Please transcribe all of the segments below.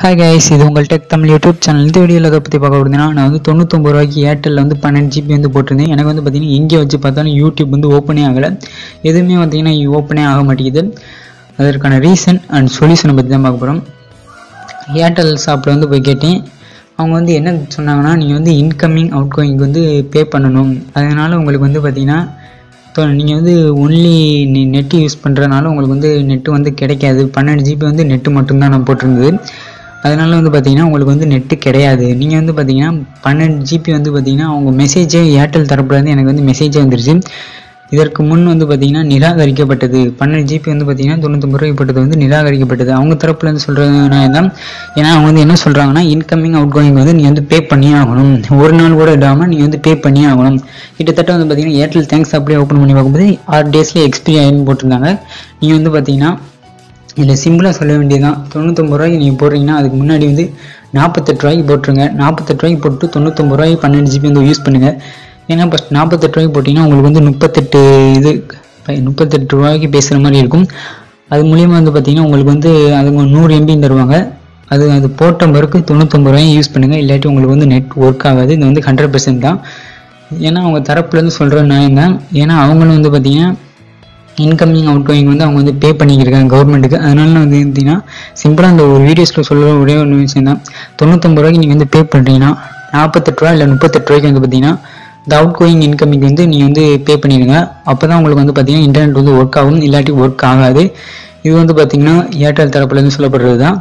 hi guys இது உங்கள் tech Tamil YouTube channel இந்த வீடியோவில் அதை பற்றி பார்க்க போகிறதுனா நான் வந்து தொண்ணூத்தொம்பது ரூபாய்க்கு ஏர்டெல்லில் வந்து பன்னெண்டு ஜிபி வந்து போட்டிருந்தேன் எனக்கு வந்து பார்த்தீங்கன்னா எங்கே வச்சு பார்த்தாலும் யூடியூப் வந்து ஓப்பனே ஆகலை எதுவுமே பார்த்தீங்கன்னா ஓப்பனே ஆக மாட்டேங்குது அதற்கான ரீசன் அண்ட் சொல்யூஷனை பற்றி தான் பார்க்க போகிறோம் ஏர்டெல் ஷாப்பில் வந்து போய் கேட்டேன் அவங்க வந்து என்ன சொன்னாங்கன்னா நீங்கள் வந்து இன்கமிங் அவுட் கோயிங் வந்து பே பண்ணணும் அதனால் உங்களுக்கு வந்து பார்த்தீங்கன்னா நீங்கள் வந்து ஒன்லி நெட்டு யூஸ் பண்ணுறதுனால உங்களுக்கு வந்து நெட்டு வந்து கிடைக்காது பன்னெண்டு ஜிபி வந்து நெட்டு மட்டும்தான் நான் போட்டிருந்தது அதனால வந்து பார்த்தீங்கன்னா உங்களுக்கு வந்து நெட்டு கிடையாது நீங்கள் வந்து பார்த்தீங்கன்னா பன்னெண்டு ஜிபி வந்து பார்த்தீங்கன்னா அவங்க மெசேஜே ஏர்டெல் தரப்புலேருந்து எனக்கு வந்து மெசேஜே வந்துருச்சு இதற்கு முன் வந்து பார்த்தீங்கன்னா நிராகரிக்கப்பட்டது பன்னெண்டு ஜிபி வந்து பார்த்தீங்கன்னா தொண்ணூத்தொம்பது ரூபாய்க்கு போட்டது வந்து நிராகரிக்கப்பட்டது அவங்க தரப்புலேருந்து சொல்கிறது தான் ஏன்னா அவங்க வந்து என்ன சொல்கிறாங்கன்னா இன்கமிங் அவுட் கோயிங் வந்து நீ வந்து பே பண்ணியே ஆகணும் ஒரு நாள் கூட இடாமல் நீ வந்து பே பண்ணியே ஆகணும் கிட்டத்தட்ட வந்து பார்த்தீங்கன்னா ஏர்டெல் தேங்க்ஸ் அப்படியே ஓப்பன் பண்ணி பார்க்கும்போது ஆறு டேஸ்லேயே எக்ஸ்பிரி ஆயின்னு போட்டிருந்தாங்க நீ வந்து பார்த்தீங்கன்னா இதில் சிம்பிளாக சொல்ல வேண்டியதுதான் தொண்ணூத்தொம்பது ரூபாய்க்கு நீங்கள் போடுறீங்கன்னா அதுக்கு முன்னாடி வந்து நாற்பத்தெட்டு ரூபாய்க்கு போட்டுருங்க நாற்பத்தெட்டு ரூபாய்க்கு போட்டு தொண்ணூத்தொம்பது ரூபாய்க்கு பன்னெண்டு ஜிபி வந்து யூஸ் பண்ணுங்கள் ஏன்னா ஃபஸ்ட் நாற்பத்தெட்டு ரூபாய்க்கு போட்டிங்கன்னா உங்களுக்கு வந்து முப்பத்தெட்டு இது முப்பத்தெட்டு ரூபாய்க்கு பேசுகிற மாதிரி இருக்கும் அது மூலியமாக வந்து பார்த்தீங்கன்னா உங்களுக்கு வந்து அது நூறு எம்பின்னு தருவாங்க அது அது போட்ட பிறகு தொண்ணூத்தொம்பது ரூபாயும் யூஸ் பண்ணுங்கள் இல்லாட்டி உங்களுக்கு வந்து நெட் ஒர்க் ஆகாது இது வந்து ஹண்ட்ரட் பர்சன்ட் தான் ஏன்னா அவங்க தரப்புலேருந்து சொல்கிற நியாயம் தான் ஏன்னா அவங்களும் வந்து பார்த்தீங்கன்னா இன்கமிங் அவுட் கோயிங் வந்து அவங்க வந்து பே பண்ணிக்கிருக்காங்க கவர்மெண்ட்டுக்கு அதனால வந்து பார்த்தீங்கன்னா சிம்பிளாக அந்த ஒரு வீடியோஸில் சொல்கிற ஒரே ஒரு விஷயம் தான் தொண்ணூத்தொம்பது ரூபாய்க்கு நீங்கள் வந்து பே பண்ணுறீங்கன்னா நாற்பத்தெட்டு ரூபா இல்லை முப்பத்தெட்டு ரூபாய்க்கு வந்து பார்த்தீங்கன்னா இந்த அவுட் கோயிங் இன்கமிங் வந்து நீங்கள் வந்து பே பண்ணிடுங்க அப்போ தான் உங்களுக்கு வந்து பார்த்தீங்கன்னா இன்டர்நெட் வந்து ஒர்க் ஆகும் இல்லாட்டி ஒர்க் ஆகாது இது வந்து பார்த்தீங்கன்னா ஏர்டெல் தரப்புலேருந்து சொல்லப்படுறது தான்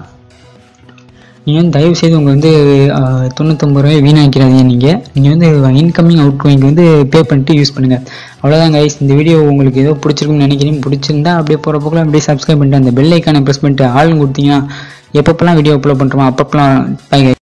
நீங்கள் வந்து தயவு செய்து உங்கள் வந்து தொண்ணூத்தொம்பது ரூபாய் வீணாக்கிறாதீங்க நீங்கள் நீங்கள் வந்து இன்கமிங் அவுட் கோயிங் வந்து பே பண்ணிட்டு யூஸ் பண்ணுங்கள் அவ்வளோதான் கைஸ் இந்த வீடியோ உங்களுக்கு ஏதோ பிடிச்சிருக்குன்னு நினைக்கிறீங்க பிடிச்சிருந்தா அப்படியே போகிற போக்கில் அப்படியே சப்ஸ்கிரைப் பண்ணிட்டு அந்த பெல் ஐக்கானை ப்ரெஸ் பண்ணிட்டு ஆளுங்க கொடுத்தீங்கன்னா எப்பப்பெல்லாம் வீடியோ அப்லோட் பண்ணுறோமோ அப்பப்பெல்லாம் பை